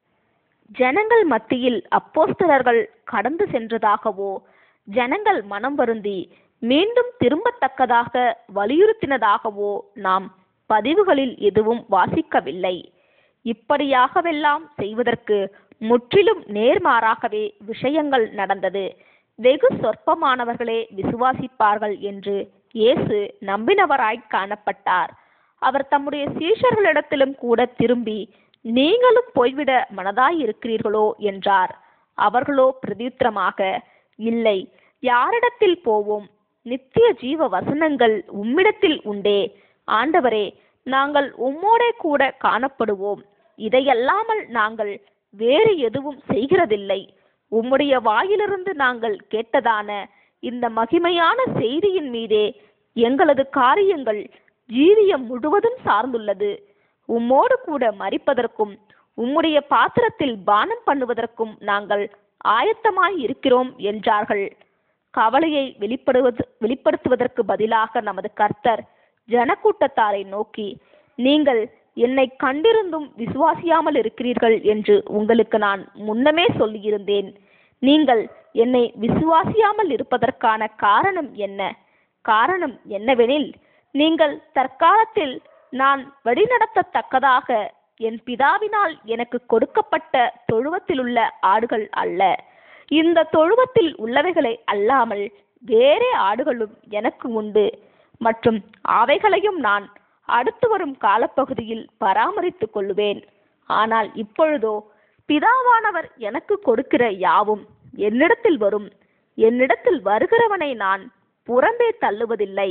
ஜனங்கள் மத்தியில் அப்போஸ்தலர்கள் கடந்து சென்றதாகவோ ஜனங்கள் மனம் வருந்தி மீண்டும் திரும்பத்தக்கதாக வலியுறுத்தினதாகவோ நாம் பதிவுகளில் எதுவும் வாசிக்கவில்லை இப்படியாகவெல்லாம் செய்வதற்கு முற்றிலும் நேர்மாறாகவே விஷயங்கள் நடந்தது வெகு சொற்பமானவர்களே விசுவாசிப்பார்கள் என்று இயேசு நம்பினவராய் காணப்பட்டார் அவர் தம்முடைய சீஷர்களிடத்திலும் கூட திரும்பி நீங்களும் போய்விட மனதாய் இருக்கிறீர்களோ என்றார் அவர்களோ பிரதியுத்தரமாக இல்லை யாரிடத்தில் போவோம் நித்திய ஜீவ வசனங்கள் உம்மிடத்தில் உண்டே ஆண்டவரே நாங்கள் உம்மோடே கூட காணப்படுவோம் இதையல்லாமல் நாங்கள் வேறு எதுவும் செய்கிறதில்லை உம்முடைய வாயிலிருந்து நாங்கள் கேட்டதான இந்த மகிமையான செய்தியின் மீதே எங்களது காரியங்கள் ஜீவியம் முழுவதும் சார்ந்துள்ளது உம்மோடு கூட மறிப்பதற்கும் உம்முடைய பாத்திரத்தில் பானம் பண்ணுவதற்கும் நாங்கள் ஆயத்தமாய் இருக்கிறோம் என்றார்கள் கவலையை வெளிப்படுவது வெளிப்படுத்துவதற்கு பதிலாக நமது கர்த்தர் ஜனக்கூட்டத்தாரை நோக்கி நீங்கள் என்னை கண்டிருந்தும் விசுவாசியாமல் இருக்கிறீர்கள் என்று உங்களுக்கு நான் முன்னமே சொல்லியிருந்தேன் நீங்கள் என்னை விசுவாசியாமல் இருப்பதற்கான காரணம் என்ன காரணம் என்னவெனில் நீங்கள் தற்காலத்தில் நான் வழிநடத்தத்தக்கதாக என் பிதாவினால் எனக்கு கொடுக்கப்பட்ட தொழுவத்திலுள்ள ஆடுகள் அல்ல இந்த தொழுவத்தில் உள்ளவைகளை அல்லாமல் வேறே ஆடுகளும் எனக்கு உண்டு மற்றும் அவைகளையும் நான் அடுத்து வரும் காலப்பகுதியில் பராமரித்துக் கொள்ளுவேன் ஆனால் இப்பொழுதோ பிதாவானவர் எனக்கு கொடுக்கிற யாவும் என்னிடத்தில் வரும் என்னிடத்தில் வருகிறவனை நான் புறம்பே தள்ளுவதில்லை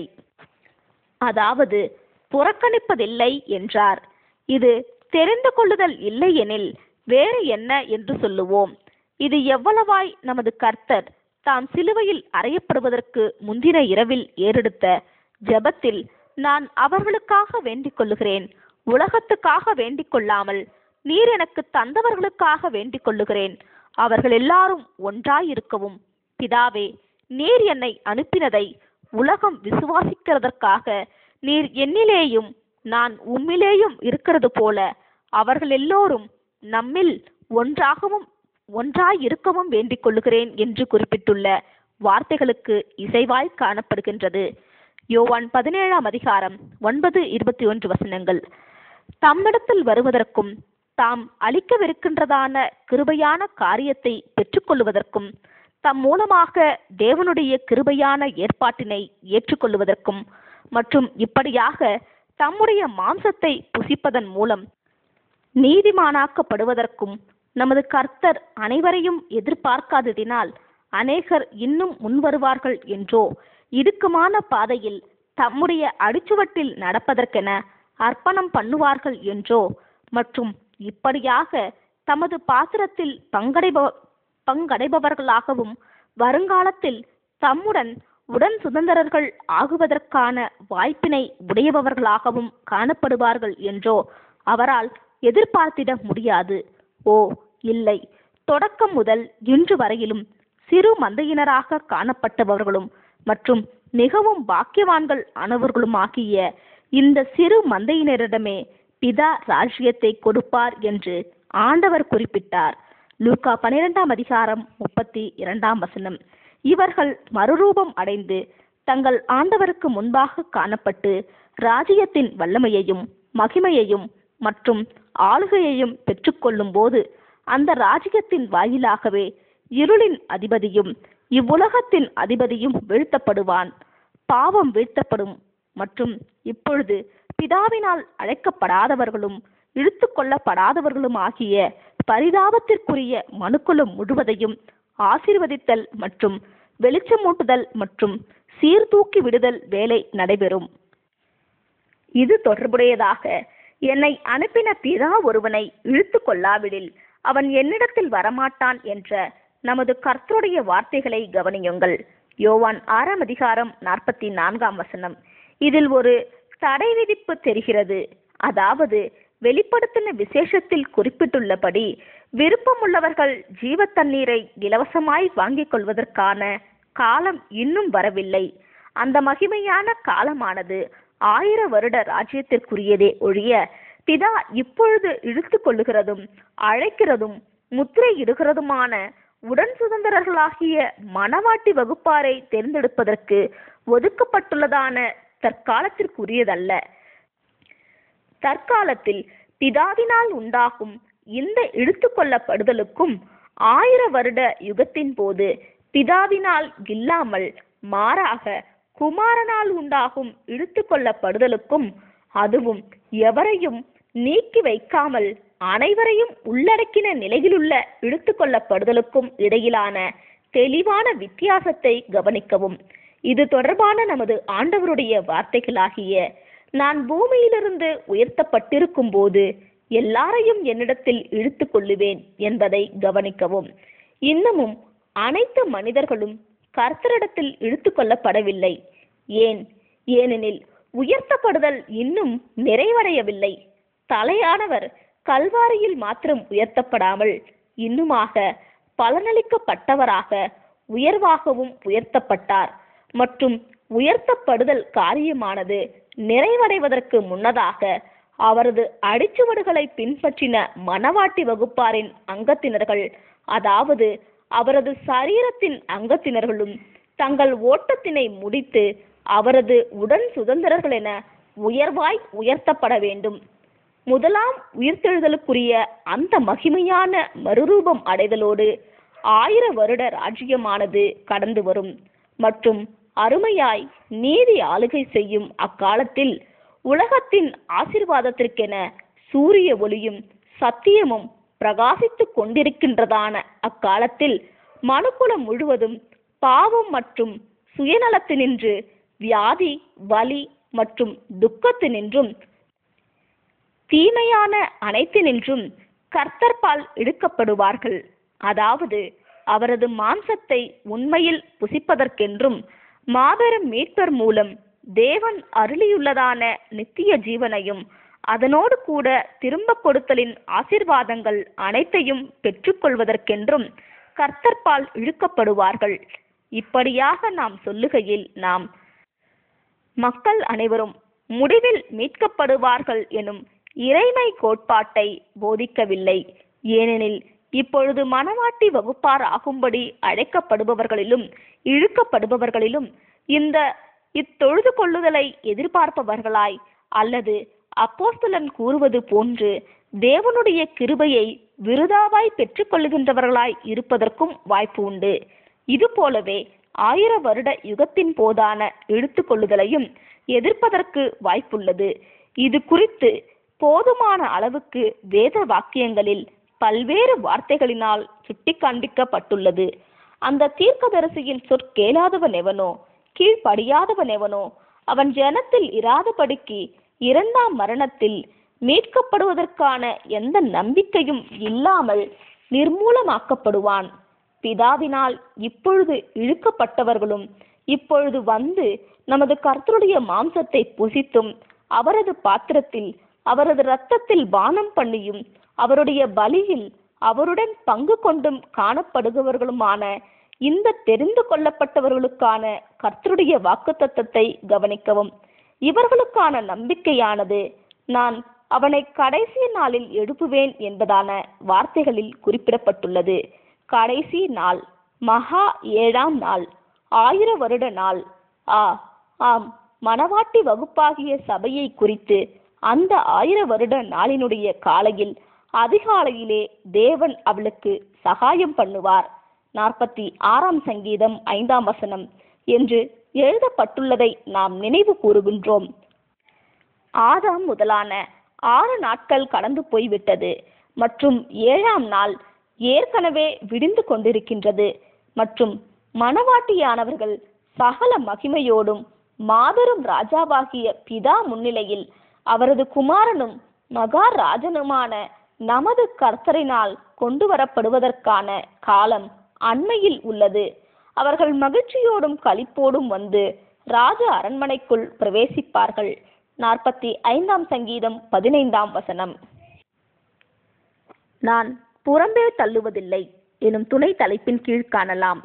அதாவது புறக்கணிப்பதில்லை என்றார் இது தெரிந்து கொள்ளுதல் இல்லை எனில் வேறு என்ன என்று சொல்லுவோம் இது எவ்வளவாய் நமது கர்த்தர் தாம் சிலுவையில் அறையப்படுவதற்கு முந்தின இரவில் ஏறெடுத்த ஜெபத்தில் நான் அவர்களுக்காக வேண்டிக் கொள்ளுகிறேன் உலகத்துக்காக வேண்டிக் கொள்ளாமல் நீர் எனக்கு தந்தவர்களுக்காக வேண்டிக் கொள்ளுகிறேன் அவர்கள் எல்லாரும் ஒன்றாயிருக்கவும் பிதாவே நீர் என்னை அனுப்பினதை உலகம் விசுவாசிக்கிறதற்காக நீர் என்னிலேயும் நான் உம்மிலேயும் இருக்கிறது போல அவர்கள் எல்லோரும் நம்மில் ஒன்றாகவும் ஒன்றாய் இருக்கவும் வேண்டிக் கொள்ளுகிறேன் என்று குறிப்பிட்டுள்ள வார்த்தைகளுக்கு இசைவாய் காணப்படுகின்றது யோவான் பதினேழாம் அதிகாரம் ஒன்பது இருபத்தி ஒன்று வசனங்கள் தம்மிடத்தில் வருவதற்கும் தாம் அளிக்கவிருக்கின்றதான கிருபையான காரியத்தை பெற்றுக்கொள்வதற்கும் தம் மூலமாக தேவனுடைய கிருபையான ஏற்பாட்டினை ஏற்றுக்கொள்வதற்கும் மற்றும் இப்படியாக தம்முடைய மாம்சத்தை புசிப்பதன் மூலம் நீதிமானாக்கப்படுவதற்கும் நமது கர்த்தர் அனைவரையும் எதிர்பார்க்காததினால் அநேகர் இன்னும் முன்வருவார்கள் என்றோ இடுக்கமான பாதையில் தம்முடைய அடிச்சுவட்டில் நடப்பதற்கென அர்ப்பணம் பண்ணுவார்கள் என்றோ மற்றும் இப்படியாக தமது பாத்திரத்தில் பங்கடைப பங்கடைபவர்களாகவும் வருங்காலத்தில் தம்முடன் உடன் சுதந்திரர்கள் ஆகுவதற்கான வாய்ப்பினை உடையவர்களாகவும் காணப்படுவார்கள் என்றோ அவரால் எதிர்பார்த்திட முடியாது ஓ இல்லை தொடக்கம் முதல் இன்று வரையிலும் சிறு மந்தையினராக காணப்பட்டவர்களும் மற்றும் மிகவும் பாக்கியவான்கள் ஆனவர்களுமாகிய இந்த சிறு மந்தையினரிடமே பிதா ராஜ்யத்தை கொடுப்பார் என்று ஆண்டவர் குறிப்பிட்டார் லூக்கா பனிரெண்டாம் அதிகாரம் முப்பத்தி இரண்டாம் வசனம் இவர்கள் மறுரூபம் அடைந்து தங்கள் ஆண்டவருக்கு முன்பாக காணப்பட்டு ராஜ்யத்தின் வல்லமையையும் மகிமையையும் மற்றும் ஆளுகையையும் பெற்றுக்கொள்ளும் போது அந்த ராஜ்யத்தின் வாயிலாகவே இருளின் அதிபதியும் இவ்வுலகத்தின் அதிபதியும் வீழ்த்தப்படுவான் பாவம் வீழ்த்தப்படும் மற்றும் இப்பொழுது பிதாவினால் அழைக்கப்படாதவர்களும் இழுத்து கொள்ளப்படாதவர்களும் ஆகிய பரிதாபத்திற்குரிய மனுக்குலம் முழுவதையும் ஆசீர்வதித்தல் மற்றும் வெளிச்சமூட்டுதல் மற்றும் சீர்தூக்கி விடுதல் வேலை நடைபெறும் இது தொடர்புடையதாக என்னை அனுப்பின பிதா ஒருவனை இழுத்து கொள்ளாவிடில் அவன் என்னிடத்தில் வரமாட்டான் என்ற நமது கர்த்தருடைய வார்த்தைகளை கவனியுங்கள் யோவான் ஆறாம் அதிகாரம் நாற்பத்தி நான்காம் வசனம் இதில் ஒரு தடை விதிப்பு தெரிகிறது அதாவது வெளிப்படுத்தின விசேஷத்தில் குறிப்பிட்டுள்ளபடி விருப்பமுள்ளவர்கள் ஜீவ தண்ணீரை இலவசமாய் வாங்கிக் கொள்வதற்கான காலம் இன்னும் வரவில்லை அந்த மகிமையான காலமானது ஆயிர வருட ராஜ்யத்திற்குரியதே ஒழிய பிதா இப்பொழுது இழுத்து கொள்ளுகிறதும் அழைக்கிறதும் முத்திரை இடுகிறதுமான உடன் சுதந்திரர்களாகிய மணவாட்டி வகுப்பாரை தேர்ந்தெடுப்பதற்கு ஒதுக்கப்பட்டுள்ளதான தற்காலத்திற்குரியதல்ல தற்காலத்தில் பிதாவினால் உண்டாகும் இந்த இழுத்து கொள்ளப்படுதலுக்கும் ஆயிர வருட யுகத்தின் போது பிதாவினால் இல்லாமல் மாறாக குமாரனால் உண்டாகும் இழுத்து கொள்ளப்படுதலுக்கும் அதுவும் எவரையும் நீக்கி வைக்காமல் அனைவரையும் உள்ளடக்கின நிலையிலுள்ள இழுத்து கொள்ளப்படுதலுக்கும் இடையிலான தெளிவான வித்தியாசத்தை கவனிக்கவும் இது தொடர்பான நமது ஆண்டவருடைய வார்த்தைகளாகிய நான் பூமியிலிருந்து உயர்த்தப்பட்டிருக்கும் போது எல்லாரையும் என்னிடத்தில் இழுத்து கொள்ளுவேன் என்பதை கவனிக்கவும் இன்னமும் அனைத்து மனிதர்களும் கர்த்தரிடத்தில் இழுத்து கொள்ளப்படவில்லை ஏன் ஏனெனில் உயர்த்தப்படுதல் இன்னும் நிறைவடையவில்லை தலையானவர் கல்வாரியில் மாத்திரம் உயர்த்தப்படாமல் இன்னுமாக பலனளிக்கப்பட்டவராக உயர்வாகவும் உயர்த்தப்பட்டார் மற்றும் உயர்த்தப்படுதல் காரியமானது நிறைவடைவதற்கு முன்னதாக அவரது அடிச்சுவடுகளை பின்பற்றின மணவாட்டி வகுப்பாரின் அங்கத்தினர்கள் அதாவது அவரது சரீரத்தின் அங்கத்தினர்களும் தங்கள் ஓட்டத்தினை முடித்து அவரது உடன் சுதந்திரர்கள் என உயர்வாய் உயர்த்தப்பட வேண்டும் முதலாம் உயிர்த்தெழுதலுக்குரிய அந்த மகிமையான மறுரூபம் அடைதலோடு ஆயிர வருட ராஜ்யமானது கடந்து வரும் மற்றும் அருமையாய் நீதி ஆளுகை செய்யும் அக்காலத்தில் உலகத்தின் ஆசிர்வாதத்திற்கென சூரிய ஒளியும் சத்தியமும் பிரகாசித்துக் கொண்டிருக்கின்றதான அக்காலத்தில் மனுக்குலம் முழுவதும் பாவம் மற்றும் சுயநலத்தினின்று வியாதி வலி மற்றும் துக்கத்தினின்றும் தீமையான அனைத்தினின்றும் கர்த்தர்பால் இழுக்கப்படுவார்கள் அதாவது அவரது மாம்சத்தை உண்மையில் புசிப்பதற்கென்றும் மாபெரும் மீட்பர் மூலம் தேவன் அருளியுள்ளதான நித்திய ஜீவனையும் அதனோடு கூட திரும்ப கொடுத்தலின் ஆசிர்வாதங்கள் அனைத்தையும் பெற்றுக்கொள்வதற்கென்றும் கர்த்தர்பால் இழுக்கப்படுவார்கள் இப்படியாக நாம் சொல்லுகையில் நாம் மக்கள் அனைவரும் முடிவில் மீட்கப்படுவார்கள் எனும் இறைமை கோட்பாட்டை போதிக்கவில்லை ஏனெனில் இப்பொழுது மணவாட்டி வகுப்பார் ஆகும்படி அழைக்கப்படுபவர்களிலும் இழுக்கப்படுபவர்களிலும் இந்த இத்தொழுது கொள்ளுதலை எதிர்பார்ப்பவர்களாய் அல்லது அப்போஸ்தலன் கூறுவது போன்று தேவனுடைய கிருபையை விருதாவாய் பெற்றுக்கொள்ளுகின்றவர்களாய் இருப்பதற்கும் வாய்ப்பு உண்டு இது போலவே ஆயிர வருட யுகத்தின் போதான இழுத்து கொள்ளுதலையும் எதிர்ப்பதற்கு வாய்ப்புள்ளது இது குறித்து போதுமான அளவுக்கு வேத வாக்கியங்களில் பல்வேறு வார்த்தைகளினால் சுட்டிக்காண்பிக்கப்பட்டுள்ளது அந்த தீர்க்கதரிசியின் சொற்கேளாதவன் எவனோ கீழ்ப்படியாதவன் எவனோ அவன் ஜனத்தில் இராதபடிக்கு இரண்டாம் மரணத்தில் மீட்கப்படுவதற்கான எந்த நம்பிக்கையும் இல்லாமல் நிர்மூலமாக்கப்படுவான் பிதாவினால் இப்பொழுது இழுக்கப்பட்டவர்களும் இப்பொழுது வந்து நமது கர்த்தருடைய மாம்சத்தை புசித்தும் அவரது பாத்திரத்தில் அவரது இரத்தத்தில் பானம் பண்ணியும் அவருடைய பலியில் அவருடன் பங்கு கொண்டும் காணப்படுபவர்களுமான இந்த தெரிந்து கொள்ளப்பட்டவர்களுக்கான கர்த்தருடைய வாக்குத்தத்தத்தை கவனிக்கவும் இவர்களுக்கான நம்பிக்கையானது நான் அவனை கடைசி நாளில் எழுப்புவேன் என்பதான வார்த்தைகளில் குறிப்பிடப்பட்டுள்ளது கடைசி நாள் மகா ஏழாம் நாள் ஆயிர வருட நாள் ஆ ஆம் மணவாட்டி வகுப்பாகிய சபையை குறித்து அந்த ஆயிர வருட நாளினுடைய காலையில் அதிகாலையிலே தேவன் அவளுக்கு சகாயம் பண்ணுவார் நாற்பத்தி ஆறாம் சங்கீதம் ஐந்தாம் வசனம் என்று எழுதப்பட்டுள்ளதை நாம் நினைவு கூறுகின்றோம் ஆதாம் முதலான ஆறு நாட்கள் கடந்து போய்விட்டது மற்றும் ஏழாம் நாள் ஏற்கனவே விடிந்து கொண்டிருக்கின்றது மற்றும் மணவாட்டியானவர்கள் சகல மகிமையோடும் மாபெரும் ராஜாவாகிய பிதா முன்னிலையில் அவரது குமாரனும் மகாராஜனுமான நமது கர்த்தரினால் கொண்டு வரப்படுவதற்கான காலம் அண்மையில் உள்ளது அவர்கள் மகிழ்ச்சியோடும் களிப்போடும் வந்து ராஜ அரண்மனைக்குள் பிரவேசிப்பார்கள் நாற்பத்தி ஐந்தாம் சங்கீதம் பதினைந்தாம் வசனம் நான் புறம்பே தள்ளுவதில்லை எனும் துணை தலைப்பின் கீழ் காணலாம்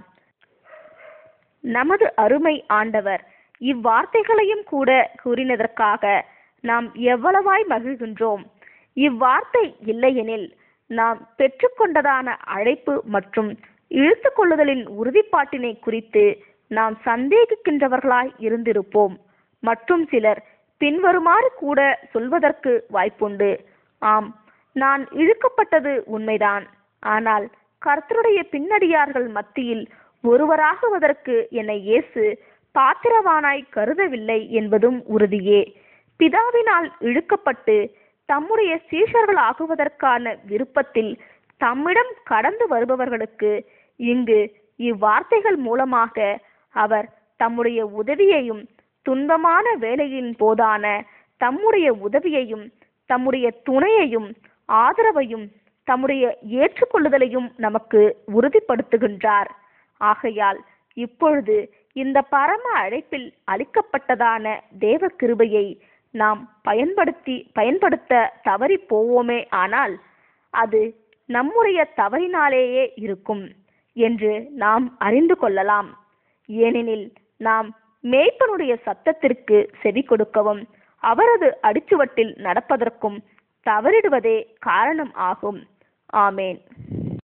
நமது அருமை ஆண்டவர் இவ்வார்த்தைகளையும் கூட கூறினதற்காக நாம் எவ்வளவாய் மகிழ்கின்றோம் இவ்வார்த்தை இல்லையெனில் நாம் பெற்றுக்கொண்டதான அழைப்பு மற்றும் இழுத்துக் கொள்ளுதலின் உறுதிப்பாட்டினை குறித்து நாம் சந்தேகிக்கின்றவர்களாய் இருந்திருப்போம் மற்றும் சிலர் பின்வருமாறு கூட சொல்வதற்கு வாய்ப்புண்டு ஆம் நான் இழுக்கப்பட்டது உண்மைதான் ஆனால் கர்த்தருடைய பின்னடியார்கள் மத்தியில் ஒருவராகுவதற்கு என்னை இயேசு பாத்திரவானாய் கருதவில்லை என்பதும் உறுதியே பிதாவினால் இழுக்கப்பட்டு தம்முடைய சீஷர்கள் ஆகுவதற்கான விருப்பத்தில் தம்மிடம் கடந்து வருபவர்களுக்கு இங்கு இவ்வார்த்தைகள் மூலமாக அவர் தம்முடைய உதவியையும் துன்பமான வேலையின் போதான தம்முடைய உதவியையும் தம்முடைய துணையையும் ஆதரவையும் தம்முடைய ஏற்றுக்கொள்ளுதலையும் நமக்கு உறுதிப்படுத்துகின்றார் ஆகையால் இப்பொழுது இந்த பரம அழைப்பில் அளிக்கப்பட்டதான தேவ கிருபையை நாம் பயன்படுத்தி பயன்படுத்த தவறி போவோமே ஆனால் அது நம்முடைய தவறினாலேயே இருக்கும் என்று நாம் அறிந்து கொள்ளலாம் ஏனெனில் நாம் மேய்ப்பனுடைய சத்தத்திற்கு செவி கொடுக்கவும் அவரது அடிச்சுவட்டில் நடப்பதற்கும் தவறிடுவதே காரணம் ஆகும் ஆமேன்